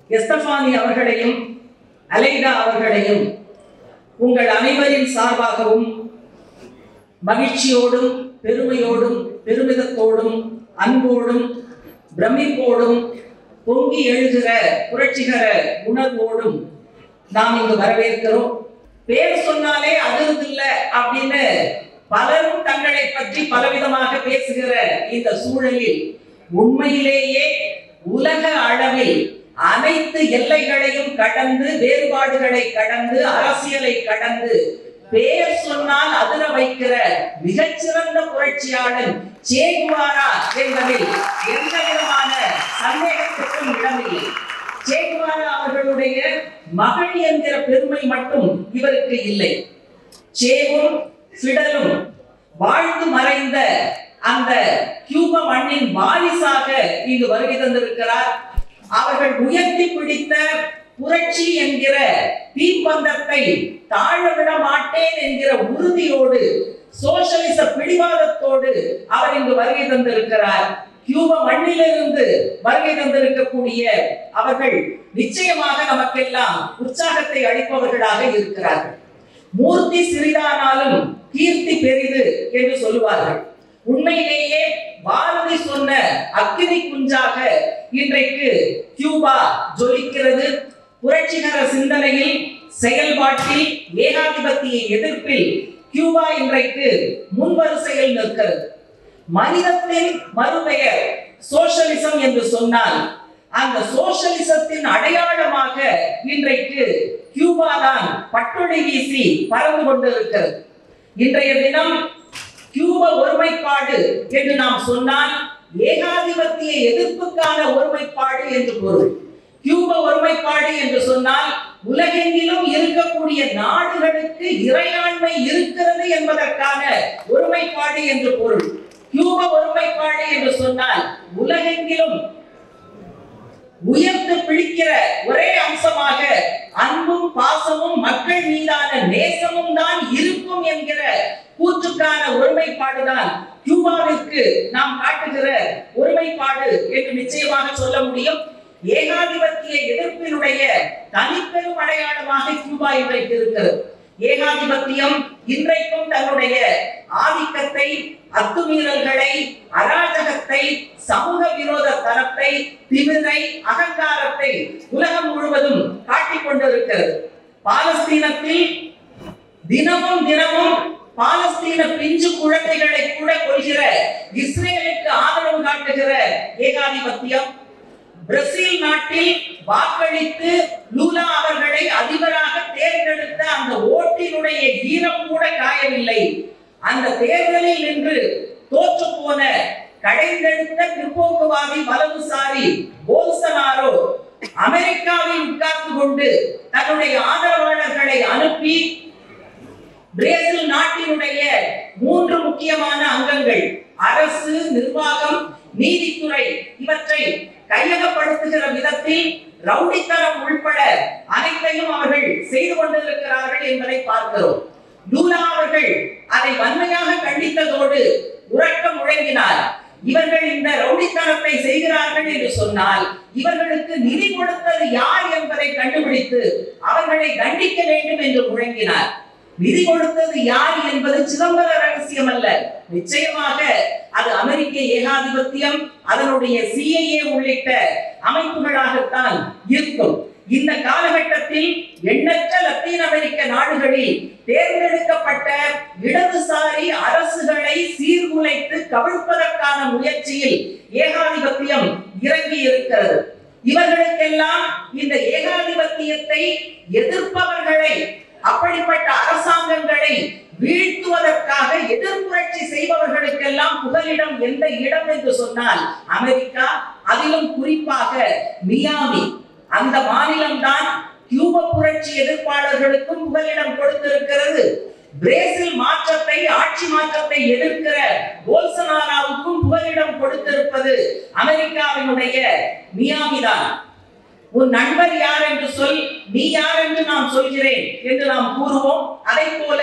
எஸ்தபானி அவர்களையும் அலைடா அவர்களையும் உங்கள் அனைவரின் சார்பாகவும் மகிழ்ச்சியோடும் பெருமையோடும் பெருமிதத்தோடும் அன்போடும் பிரமிப்போடும் பொங்கி எழுகிற புரட்சிகர உணர்வோடும் நாம் இங்கு வரவேற்கிறோம் பேர் சொன்னாலே அதிர்ந்து இல்ல அப்படின்னு பலரும் தங்களை பற்றி பலவிதமாக பேசுகிற இந்த சூழலில் உண்மையிலேயே உலக அளவில் அனைத்து எல்லைகளையும் கடந்து வேறுபாடுகளை கடந்து அரசியலை கடந்து பெயர் சொன்னால் அதிர வைக்கிற மிகச்சிறந்த புரட்சியாளன் சேகுவாரா என்பதில் எந்த விதமான சந்தேகத்துக்கும் இடமில்லை சேகுவாரா அவர்களுடைய மகள் என்கிற பெருமை மட்டும் இவருக்கு இல்லை சேவும் ஃபிடலும் வாழ்ந்து மறைந்த அந்த கியூப மண்ணின் வாரிசாக இங்கு வருகை தந்திருக்கிறார் அவர்கள் உயர்த்தி பிடித்த புரட்சி என்கிற தீப்பந்தத்தை தாழ விட மாட்டேன் என்கிற உறுதியோடு சோசியலிச பிடிவாதத்தோடு அவர் இங்கு வருகை தந்திருக்கிறார் கியூப மண்ணிலிருந்து வருகை தந்திருக்கக்கூடிய அவர்கள் நிச்சயமாக நமக்கெல்லாம் உற்சாகத்தை அளிப்பவர்களாக இருக்கிறார்கள் மூர்த்தி சிறிதானாலும் கீர்த்தி பெரிது என்று சொல்லுவார்கள் உண்மையிலேயே பாரதி சொன்ன அக்கினி குஞ்சாக இன்றைக்கு கியூபா ஜொலிக்கிறது புரட்சிகர சிந்தனையில் செயல்பாட்டில் ஏகாதிபத்திய எதிர்ப்பில் கியூபா இன்றைக்கு முன்வரிசையில் நிற்கிறது மனிதத்தின் மறுபெயர் சோஷலிசம் என்று சொன்னால் அந்த சோஷலிசத்தின் அடையாளமாக இன்றைக்கு கியூபா தான் பட்டொளி வீசி பறந்து கொண்டிருக்கிறது இன்றைய தினம் கியூப ஒருமைப்பாடு என்று நாம் சொன்னால் ஏகாதிபத்திய எதிர்ப்புக்கான ஒருமைப்பாடு என்று பொருள் கியூப ஒருமைப்பாடு என்று சொன்னால் உலகெங்கிலும் இருக்கக்கூடிய நாடுகளுக்கு இறையாண்மை இருக்கிறது என்பதற்கான ஒருமைப்பாடு என்று பொருள் கியூப ஒருமைப்பாடு என்று சொன்னால் உலகெங்கிலும் உயர்ந்து பிடிக்கிற ஒரே அம்சமாக அன்பும் பாசமும் மக்கள் மீதான நேசமும் தான் இருக்கும் என்கிற கூற்றுக்கான ஒருமைப்பாடுதான் கியூபாவிற்கு நாம் காட்டுகிற ஒருமைப்பாடு என்று நிச்சயமாக சொல்ல முடியும் ஏகாதிபத்திய எதிர்ப்பினுடைய தனிப்பெரும் அடையாளமாக கியூபா இன்றைக்கு இருக்கிறது ஏகாதிபத்தியம் இன்றைக்கும் தன்னுடைய ஆதிக்கத்தை அத்துமீறல்களை அராஜகத்தை சமூக விரோத தரத்தை திமிரை அகங்காரத்தை உலகம் முழுவதும் காட்டிக் கொண்டிருக்கிறது பாலஸ்தீனத்தில் தினமும் தினமும் பாலஸ்தீன பிஞ்சு குழந்தைகளை கூட கொள்கிற இஸ்ரேலுக்கு ஆதரவு காட்டுகிற ஏகாதிபத்தியம் பிரேசில் நாட்டில் வாக்களித்து லூலா அவர்களை அதிபராக தேர்ந்தெடுத்த அந்த ஓட்டினுடைய ஈரம் கூட காயவில்லை அந்த தேர்தலில் நின்று தோற்று போன கடைந்தெடுத்த பிற்போக்குவாதி வலதுசாரி போல்சனாரோ அமெரிக்காவில் உட்கார்ந்து கொண்டு தன்னுடைய ஆதரவாளர்களை அனுப்பி பிரேசில் நாட்டினுடைய மூன்று முக்கியமான அங்கங்கள் அரசு நிர்வாகம் நீதித்துறை இவற்றை கையகப்படுத்துகிற விதத்தில் ரவுடித்தனம் உள்பட அனைத்தையும் அவர்கள் செய்து கொண்டிருக்கிறார்கள் என்பதை பார்க்கிறோம் லூலா அவர்கள் அதை வன்மையாக கண்டித்ததோடு உறக்க முழங்கினார் இவர்கள் இந்த ரவுடித்தனத்தை செய்கிறார்கள் என்று சொன்னால் இவர்களுக்கு நிதி கொடுத்தது யார் என்பதை கண்டுபிடித்து அவர்களை தண்டிக்க வேண்டும் என்று முழங்கினார் நிதி கொடுத்தது யார் என்பது சிதம்பர ரகசியம் அல்ல நிச்சயமாக அது அமெரிக்க ஏகாதிபத்தியம் அதனுடைய சிஐஏ உள்ளிட்ட அமைப்புகளாகத்தான் இருக்கும் இந்த காலகட்டத்தில் எண்ணற்ற லத்தீன் அமெரிக்க நாடுகளில் தேர்ந்தெடுக்கப்பட்ட இடதுசாரி அரசுகளை சீர்குலைத்து கவிழ்ப்பதற்கான முயற்சியில் ஏகாதிபத்தியம் இறங்கி இருக்கிறது இவர்களுக்கெல்லாம் இந்த ஏகாதிபத்தியத்தை எதிர்ப்பவர்களை அப்படிப்பட்ட அரசாங்கங்களை வீழ்த்துவதற்காக எதிர்ப்புரட்சி செய்பவர்களுக்கெல்லாம் புகலிடம் எந்த இடம் என்று சொன்னால் அமெரிக்கா அதிலும் குறிப்பாக மியாமி அந்த மாநிலம்தான் கியூப புரட்சி எதிர்ப்பாளர்களுக்கும் புகலிடம் கொடுத்திருக்கிறது பிரேசில் மாற்றத்தை ஆட்சி மாற்றத்தை எதிர்க்கிற போல்சனாராவுக்கும் புகலிடம் கொடுத்திருப்பது அமெரிக்காவினுடைய மியாமிதான் உன் நண்பர் யார் என்று சொல் நீ யார் என்று நான் சொல்கிறேன் என்று நாம் கூறுவோம் அதை போல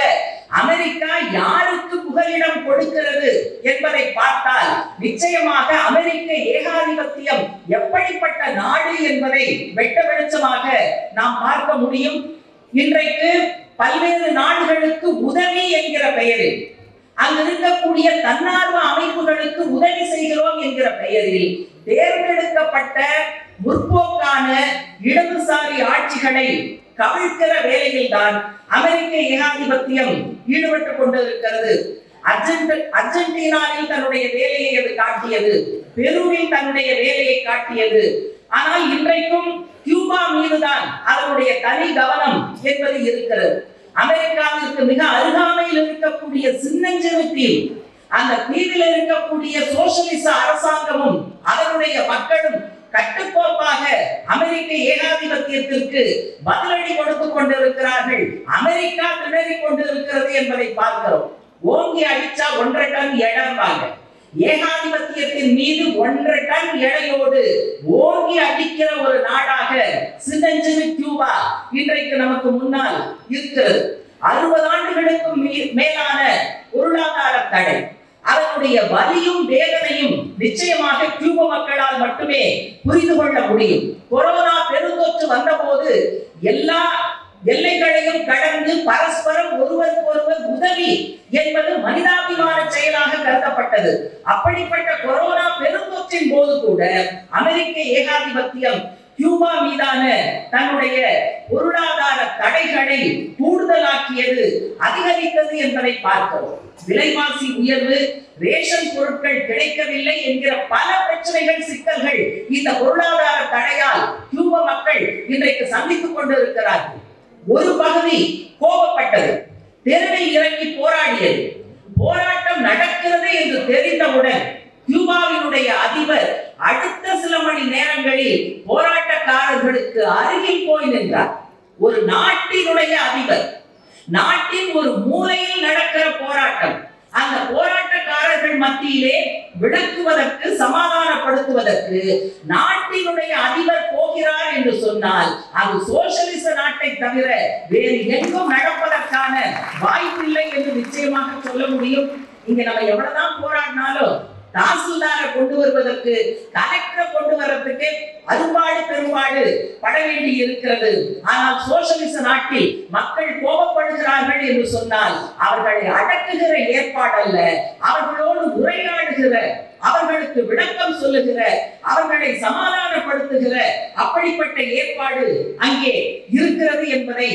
அமெரிக்கா யாருக்கு புகலிடம் கொடுக்கிறது என்பதை பார்த்தால் நிச்சயமாக அமெரிக்க ஏகாதிபத்தியம் எப்படிப்பட்ட நாடு என்பதை வெட்ட வெளிச்சமாக நாம் பார்க்க முடியும் இன்றைக்கு பல்வேறு நாடுகளுக்கு உதவி என்கிற பெயரில் அங்கு இருக்கக்கூடிய தன்னார்வ அமைப்புகளுக்கு உதவி செய்கிறோம் என்கிற பெயரில் தேர்ந்தெடுக்கப்பட்ட முற்போக்கான இடதுசாரி ஆட்சிகளை கவிழ்க்கிற வேலையில் தான் அமெரிக்க ஏகாதிபத்தியம் ஈடுபட்டுக் கொண்டிருக்கிறது அர்ஜென்ட் அர்ஜென்டினாவில் தன்னுடைய வேலையை அது காட்டியது பெருவில் தன்னுடைய வேலையை காட்டியது ஆனால் இன்றைக்கும் கியூபா மீதுதான் அதனுடைய தனி கவனம் என்பது இருக்கிறது அமெரிக்காவிற்கு மிக அருகாமையில் இருக்கக்கூடிய சின்னஞ்சிறு தீவு அந்த தீவில் இருக்கக்கூடிய சோசியலிச அரசாங்கமும் அதனுடைய மக்களும் கட்டுக்கோப்பாக அமெரிக்க ஏகாதிபத்தியத்திற்கு பதிலடி கொடுத்துக் கொண்டிருக்கிறார்கள் அமெரிக்கா திணறிக் கொண்டிருக்கிறது என்பதை பார்க்கிறோம் ஓங்கி அடிச்சா ஒன்றரை டன் எடம்பாங்க ஏகாதிபத்தியத்தின் மீது ஒன்றரை டன் எடையோடு ஓங்கி அடிக்கிற ஒரு நாடாக சின்னஞ்சிறு கியூபா இன்றைக்கு நமக்கு முன்னால் இருக்கிறது அறுபது ஆண்டுகளுக்கும் மீ- மேலான பொருளாதார தடை அதனுடைய வலியும் வேதனையும் நிச்சயமாக கியூப மக்களால் மட்டுமே புரிந்து கொள்ள முடியும் கொரோனா பெருந்தொற்று வந்தபோது எல்லா எல்லைகளையும் கடந்து பரஸ்பரம் ஒருவருக்கொருவர் உதவி என்பது மனிதாபிமான செயலாக கருதப்பட்டது அப்படிப்பட்ட கொரோனா பெருந்தொற்றின் போது கூட அமெரிக்க ஏகாதிபத்தியம் கியூபா மீதான தன்னுடைய பொருளாதார தடைகளை கூடுதலாக்கியது அதிகரித்தது என்பதை பார்க்கிறோம் விலைவாசி உயர்வு ரேஷன் பொருட்கள் கிடைக்கவில்லை என்கிற பல பிரச்சனைகள் சிக்கல்கள் இந்த பொருளாதார தடையால் கியூப மக்கள் இன்றைக்கு சந்தித்துக் கொண்டிருக்கிறார்கள் ஒரு பகுதி கோபப்பட்டது தெருவில் இறங்கி போராடியது போராட்டம் நடக்கிறது என்று தெரிந்தவுடன் கியூபாவினுடைய அதிபர் அடுத்த சில மணி நேரங்களில் போராட்டக்காரர்களுக்கு அருகில் போய் நின்றார் ஒரு நாட்டினுடைய அதிபர் நாட்டின் ஒரு மூலையில் நடக்கிற போராட்டம் அந்த போராட்டக்காரர்கள் மத்தியிலே விளக்குவதற்கு சமாதானப்படுத்துவதற்கு நாட்டினுடைய அதிபர் போகிறார் என்று சொன்னால் அது சோசியலிச நாட்டை தவிர வேறு எங்கும் நடப்பதற்கான வாய்ப்பில்லை என்று நிச்சயமாக சொல்ல முடியும் இங்க நம்ம எவ்வளவுதான் போராடினாலும் தாசில்தாரை கொண்டு வருவதற்கு கலெக்டரை கொண்டு வர்றதுக்கு அரும்பாடு பெரும்பாடு பட வேண்டி இருக்கிறது ஆனால் சோசியலிச நாட்டில் மக்கள் கோபப்படுகிறார்கள் என்று சொன்னால் அவர்களை அடக்குகிற ஏற்பாடல்ல அவர்களோடு உரையாடுகிற அவர்களுக்கு விளக்கம் சொல்லுகிற அவர்களை சமாதானப்படுத்துகிற அப்படிப்பட்ட ஏற்பாடு அங்கே இருக்கிறது என்பதை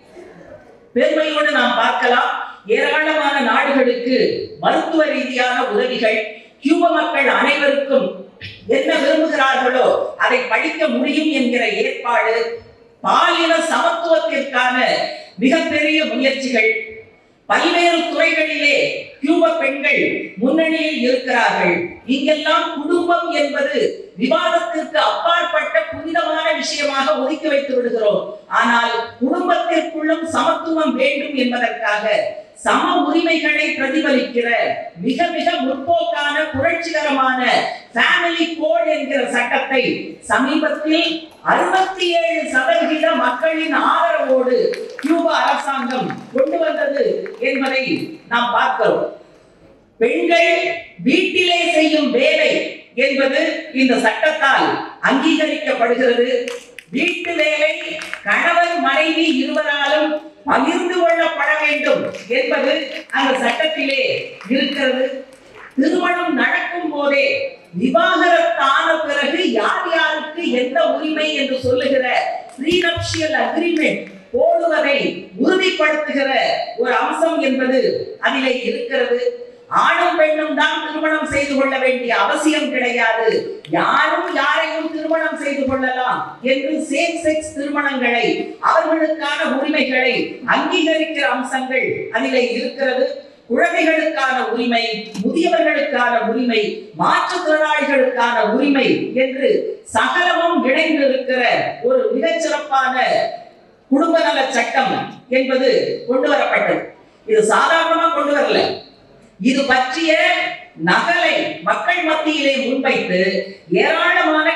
பெருமையோடு நாம் பார்க்கலாம் ஏராளமான நாடுகளுக்கு மருத்துவ ரீதியான உதவிகள் கியூப மக்கள் அனைவருக்கும் என்ன விரும்புகிறார்களோ அதை படிக்க முடியும் என்கிற ஏற்பாடு பாலின சமத்துவத்திற்கான மிகப்பெரிய முயற்சிகள் பல்வேறு துறைகளிலே கியூப பெண்கள் முன்னணியில் இருக்கிறார்கள் இங்கெல்லாம் குடும்பம் என்பது விவாதத்திற்கு அப்பாற்பட்ட புனிதமான விஷயமாக ஒதுக்கி வைத்து விடுகிறோம் ஆனால் குடும்பத்திற்குள்ளும் சமத்துவம் வேண்டும் என்பதற்காக சம உரிமைகளை பிரதிபலிக்கிற மிக மிக முற்போக்கான புரட்சிகரமான ஃபேமிலி கோட் என்கிற சட்டத்தை சமீபத்தில் அறுபத்தி ஏழு சதவிகித மக்களின் ஆதரவோடு கியூபா அரசாங்கம் கொண்டு வந்தது என்பதை நாம் பார்க்கிறோம் பெண்கள் வீட்டிலே செய்யும் வேலை என்பது இந்த சட்டத்தால் அங்கீகரிக்கப்படுகிறது வீட்டு வேலை கணவன் மனைவி இருவராலும் பகிர்ந்து கொள்ளப்பட வேண்டும் என்பது அந்த சட்டத்திலே இருக்கிறது திருமணம் நடக்கும் போதே விவாகரத்தான பிறகு யார் யாருக்கு எந்த உரிமை என்று சொல்லுகிற ப்ரீனப்ஷியல் அக்ரிமெண்ட் போடுவதை உறுதிப்படுத்துகிற ஒரு அம்சம் என்பது அதிலே இருக்கிறது ஆணும் பெண்ணும் தான் திருமணம் செய்து கொள்ள வேண்டிய அவசியம் கிடையாது யாரும் யாரையும் திருமணம் செய்து கொள்ளலாம் என்று சேம் செக்ஸ் திருமணங்களை அவர்களுக்கான உரிமைகளை அங்கீகரிக்கிற அம்சங்கள் அதிலே இருக்கிறது குழந்தைகளுக்கான உரிமை முதியவர்களுக்கான உரிமை மாற்றுத்திறனாளிகளுக்கான உரிமை என்று சகலமும் இணைந்திருக்கிற ஒரு மிகச்சிறப்பான குடும்ப நல சட்டம் என்பது கொண்டு வரப்பட்டது இது சாதாரணமா கொண்டு வரல இது பற்றிய நகலை மக்கள் மத்தியிலே முன்வைத்து ஏராளமான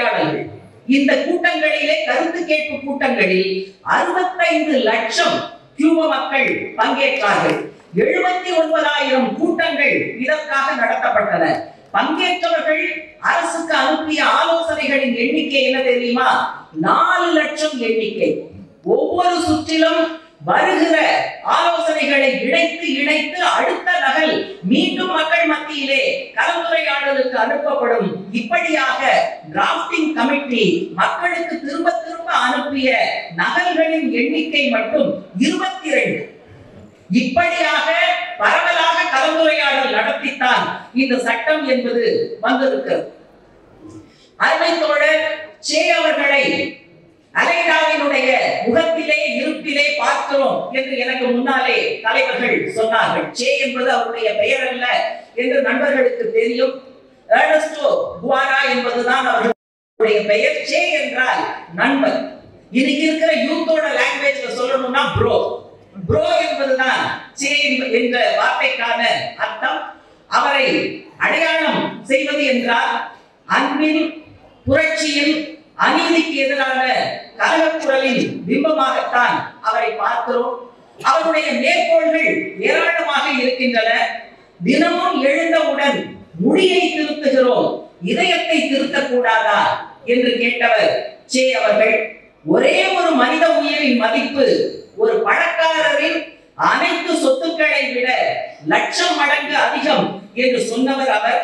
கலந்துரையாடல்கள் இந்த கூட்டங்களிலே கருத்து கேட்பு கூட்டங்களில் அறுபத்தைந்து லட்சம் கியூப மக்கள் பங்கேற்றார்கள் எழுபத்தி ஒன்பதாயிரம் கூட்டங்கள் இதற்காக நடத்தப்பட்டன பங்கேற்றவர்கள் அரசுக்கு அனுப்பிய ஆலோசனைகளின் எண்ணிக்கை என்ன தெரியுமா நாலு லட்சம் எண்ணிக்கை ஒவ்வொரு சுற்றிலும் வருகிற ஆலோசனைகளை இணைத்து இணைத்து அடுத்த நகல் மீண்டும் மக்கள் மத்தியிலே கலந்துரையாடலுக்கு அனுப்பப்படும் இப்படியாக டிராஃப்டிங் கமிட்டி மக்களுக்கு திரும்ப திரும்ப அனுப்பிய நகல்களின் எண்ணிக்கை மட்டும் இருபத்தி ரெண்டு இப்படியாக பரவலாக கலந்துரையாடல் நடத்தித்தான் இந்த சட்டம் என்பது வந்திருக்கிறது அருமை தோழர் சே அவர்களை அலைடாவினுடைய முகத்திலே இருப்பிலே பார்க்கிறோம் என்று எனக்கு முன்னாலே தலைவர்கள் சொன்னார்கள் சே என்பது அவருடைய பெயர் அல்ல என்று நண்பர்களுக்கு தெரியும் ஏர்னஸ்டோ குவாரா என்பதுதான் அவர்களுடைய பெயர் சே என்றால் நண்பர் இன்னைக்கு இருக்கிற யூத்தோட லாங்குவேஜ்ல சொல்லணும்னா ப்ரோ ப்ரோ என்பதுதான் சே என்ற வார்த்தைக்கான அர்த்தம் அவரை அடையாளம் செய்வது என்றால் அன்பின் புரட்சியின் அநீதிக்கு எதிரான கலகக்குரலின் பிம்பமாகத்தான் அவரை பார்க்கிறோம் அவருடைய மேற்கோள்கள் ஏராளமாக இருக்கின்றன தினமும் எழுந்தவுடன் முடியை திருத்துகிறோம் இதயத்தை திருத்தக்கூடாதா என்று கேட்டவர் சே அவர்கள் ஒரே ஒரு மனித உயிரின் மதிப்பு ஒரு பணக்காரரின் அனைத்து சொத்துக்களை விட லட்சம் மடங்கு அதிகம் என்று சொன்னவர் அவர்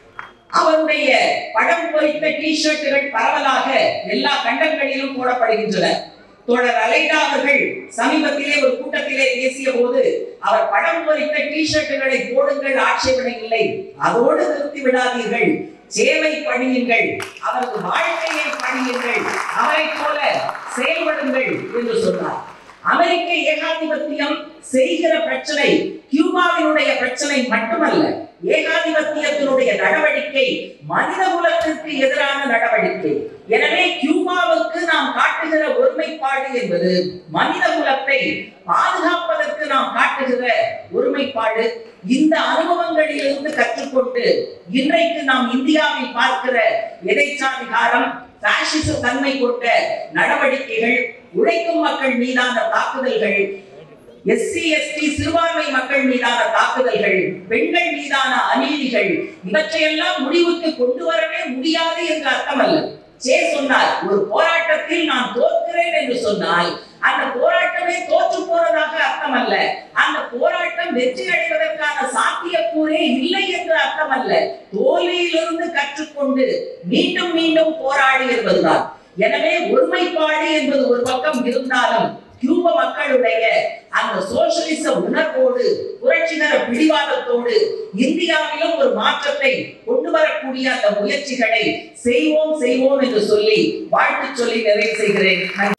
அவருடைய படம் பொறித்த டி ஷர்ட்டுகள் பரவலாக எல்லா கண்டங்களிலும் போடப்படுகின்றன தோழர் அலைடா அவர்கள் சமீபத்திலே ஒரு கூட்டத்திலே பேசிய போது அவர் படம் பொறித்த டி ஷர்ட்டுகளை போடுங்கள் ஆட்சேபனை இல்லை அதோடு நிறுத்தி விடாதீர்கள் சேவை பணியுங்கள் அவரது வாழ்க்கையை பணியுங்கள் அவரைப் போல செயல்படுங்கள் என்று சொன்னார் அமெரிக்க ஏகாதிபத்தியம் செய்கிற பிரச்சனை கியூபாவினுடைய பிரச்சனை மட்டுமல்ல ஏகாதிபத்தியத்தினுடைய நடவடிக்கை மனித குலத்திற்கு எதிரான நடவடிக்கை எனவே கியூபாவுக்கு நாம் காட்டுகிற ஒருமைப்பாடு என்பது மனித குலத்தை பாதுகாப்பதற்கு நாம் காட்டுகிற ஒருமைப்பாடு இந்த அனுபவங்களிலிருந்து கற்றுக்கொண்டு இன்றைக்கு நாம் இந்தியாவில் பார்க்கிற எதைச்சாதிகாரம் பாசிச தன்மை கொண்ட நடவடிக்கைகள் உழைக்கும் மக்கள் மீதான தாக்குதல்கள் எஸ்சி எஸ்டி சிறுபான்மை மக்கள் மீதான தாக்குதல்கள் பெண்கள் மீதான அநீதிகள் இவற்றையெல்லாம் முடிவுக்கு கொண்டு வரவே முடியாது என்று அர்த்தம் அல்ல சே சொன்னார் ஒரு போராட்டத்தில் நான் தோற்கிறேன் என்று சொன்னால் அந்த போராட்டமே தோற்று போனதாக அர்த்தம் அல்ல அந்த போராட்டம் வெற்றி அடைவதற்கான சாத்தியக்கூறே இல்லை என்று அர்த்தம் அல்ல தோல்வியிலிருந்து கற்றுக்கொண்டு மீண்டும் மீண்டும் போராடி என்பதுதான் எனவே ஒருமைப்பாடு என்பது ஒரு பக்கம் இருந்தாலும் கியூப மக்களுடைய அந்த சோசியலிச உணர்வோடு புரட்சிகர பிடிவாதத்தோடு இந்தியாவிலும் ஒரு மாற்றத்தை கொண்டு வரக்கூடிய அந்த முயற்சிகளை செய்வோம் செய்வோம் என்று சொல்லி வாழ்த்து சொல்லி நிறைவு செய்கிறேன் நன்றி.